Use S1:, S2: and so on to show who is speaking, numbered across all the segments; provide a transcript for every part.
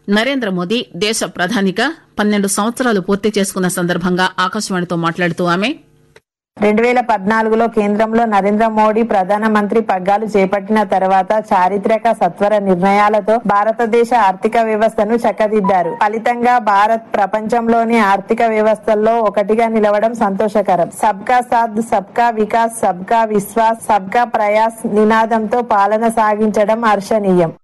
S1: నరేంద్ర మోదీ దేశ ప్రధానిగా పన్నెండు సంవత్సరాలు పూర్తి చేసుకున్న సందర్భంగా ఆకాశవాణితో మాట్లాడుతూ ఆమె
S2: రెండు వేల పద్నాలుగులో కేంద్రంలో నరేంద్ర మోడీ ప్రధానమంత్రి పగ్గాలు చేపట్టిన తర్వాత చారిత్రక సత్వర నిర్ణయాలతో భారతదేశ ఆర్థిక వ్యవస్థను చక్కదిద్దారు ఫలితంగా భారత్ ప్రపంచంలోని ఆర్థిక వ్యవస్థల్లో ఒకటిగా నిలవడం సంతోషకరం సబ్కా సాథ్ సబ్కా వికాస్ సబ్కా విశ్వాస్ సబ్కా ప్రయాస్ నినాదంతో పాలన సాగించడం హర్షణీయం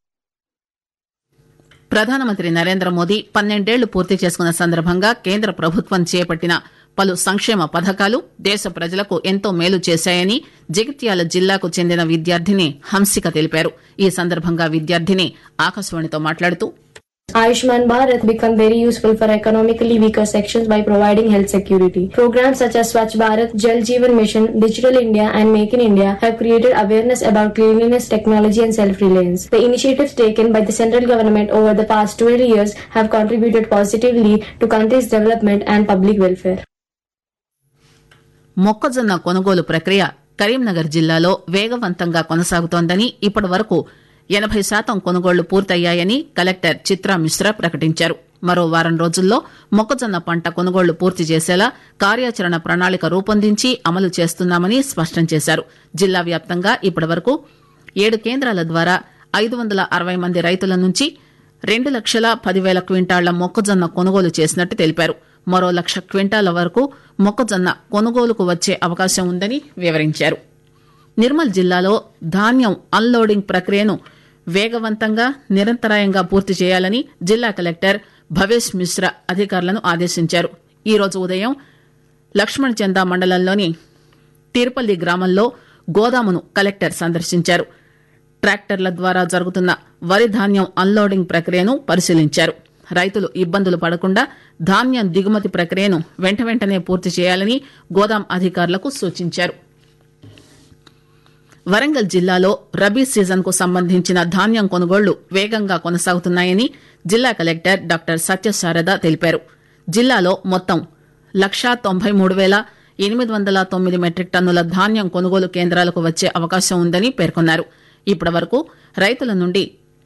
S1: ప్రధానమంత్రి నరేంద్ర మోదీ పన్నెండేళ్లు పూర్తి చేసుకున్న సందర్భంగా కేంద్ర ప్రభుత్వం చేపట్టిన పలు సంక్షేమ పథకాలు దేశ ప్రజలకు ఎంతో మేలు చేశాయని జగిత్యాల జిల్లాకు చెందిన విద్యార్థిని హంసిక తెలిపారు ఈ సందర్భంగా విద్యార్థిని ఆకాశవాణితో మాట్లాడుతూ
S3: Ayushman Bharat become very useful for economically weaker sections by providing health security. Programs such as Swachh Bharat, Jal Jeevan Mission, Digital India and Make in India have created awareness about cleanliness, technology and self-reliance. The initiatives taken by the central government over the past 12 years have contributed positively to country's development and public welfare.
S1: మొక్కజొన్న కొనుగోలు ప్రక్రియ కరీంనగర్ జిల్లాలో వేగవంతంగా కొనసాగుతోందని ఇప్పటి వరకు ఎనబై శాతం కొనుగోళ్లు పూర్తయ్యాయని కలెక్టర్ చిత్రా మిశ్రా ప్రకటించారు మరో వారం రోజుల్లో మొక్కజొన్న పంట కొనుగోళ్లు పూర్తి చేసేలా కార్యాచరణ ప్రణాళిక రూపొందించి అమలు చేస్తున్నామని స్పష్టం చేశారు జిల్లా వ్యాప్తంగా ఇప్పటి వరకు ఏడు కేంద్రాల ద్వారా ఐదు వందల అరవై మంది రైతుల నుంచి రెండు లక్షల పదివేల క్వింటాళ్ల మొక్కజొన్న కొనుగోలు చేసినట్టు తెలిపారు మరో లక్ష క్వింటాల వరకు మొక్కజొన్న కొనుగోలుకు వచ్చే అవకాశం ఉందని వివరించారు నిర్మల్ జిల్లాలో ధాన్యం అన్లోడింగ్ ప్రక్రియను వేగవంతంగా నిరంతరాయంగా పూర్తి చేయాలని జిల్లా కలెక్టర్ భవేష్ మిశ్రా అధికారులను ఆదేశించారు ఈ రోజు ఉదయం లక్ష్మణ్ చందా మండలంలోని తీర్పల్లి గ్రామంలో గోదామును కలెక్టర్ సందర్శించారు ట్రాక్టర్ల ద్వారా జరుగుతున్న వరి ధాన్యం అన్లోడింగ్ ప్రక్రియను పరిశీలించారు రైతులు ఇబ్బందులు పడకుండా ధాన్యం దిగుమతి ప్రక్రియను వెంట వెంటనే పూర్తి చేయాలని గోదాం అధికారులకు సూచించారు వరంగల్ జిల్లాలో రబీ సీజన్ కు సంబంధించిన ధాన్యం కొనుగోళ్లు వేగంగా కొనసాగుతున్నాయని జిల్లా కలెక్టర్ డాక్టర్ సత్యశారద తెలిపారు జిల్లాలో మొత్తం లక్షా తొంభై మూడు వేల ఎనిమిది వందల తొమ్మిది మెట్రిక్ టన్నుల ధాన్యం కొనుగోలు కేంద్రాలకు వచ్చే అవకాశం ఉందని పేర్కొన్నారు ఇప్పటి వరకు రైతుల నుండి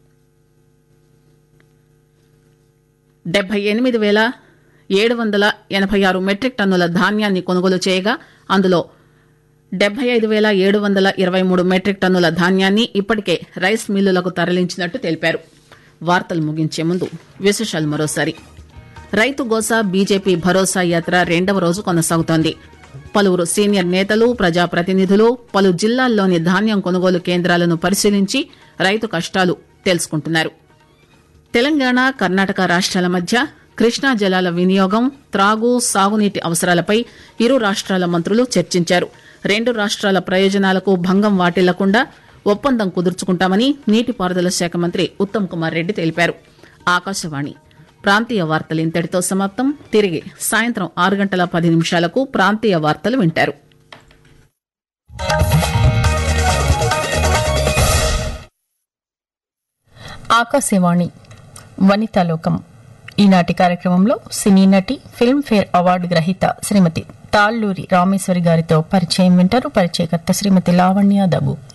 S1: డెబ్బై ఎనిమిది వేల ఏడు వందల ఎనభై ఆరు మెట్రిక్ టన్నుల ధాన్యాన్ని కొనుగోలు చేయగా అందులో డెబ్బై ఐదు వేల ఏడు వందల ఇరవై మూడు మెట్రిక్ టన్నుల ధాన్యాన్ని ఇప్పటికే రైస్ మిల్లులకు తరలించినట్టు తెలిపారు వార్తలు ముగించే ముందు విశేషాలు మరోసారి రైతు గోసా బీజేపీ భరోసా యాత్ర రెండవ రోజు కొనసాగుతోంది పలువురు సీనియర్ నేతలు ప్రజాప్రతినిధులు పలు జిల్లాల్లోని ధాన్యం కొనుగోలు కేంద్రాలను పరిశీలించి రైతు కష్టాలు తెలుసుకుంటున్నారు తెలంగాణ కర్ణాటక రాష్ట్రాల మధ్య కృష్ణా జలాల వినియోగం త్రాగు సాగునీటి అవసరాలపై ఇరు రాష్ట్రాల మంత్రులు చర్చించారు రెండు రాష్ట్రాల ప్రయోజనాలకు భంగం వాటిల్లకుండా ఒప్పందం కుదుర్చుకుంటామని నీటిపారుదల శాఖ మంత్రి ఉత్తమ్ కుమార్ రెడ్డి తెలిపారు ఆకాశవాణి ప్రాంతీయ వార్తలు ఇంతటితో సమాప్తం తిరిగి సాయంత్రం ఆరు గంటల పది నిమిషాలకు ప్రాంతీయ వార్తలు వింటారు
S4: ఆకాశవాణి వనితాలోకం ఈనాటి కార్యక్రమంలో సినీ నటి ఫిల్మ్ఫేర్ అవార్డు గ్రహీత శ్రీమతి తాళ్లూరి రామేశ్వరి గారితో పరిచయం వింటారు పరిచయకర్త శ్రీమతి లావణ్య దబు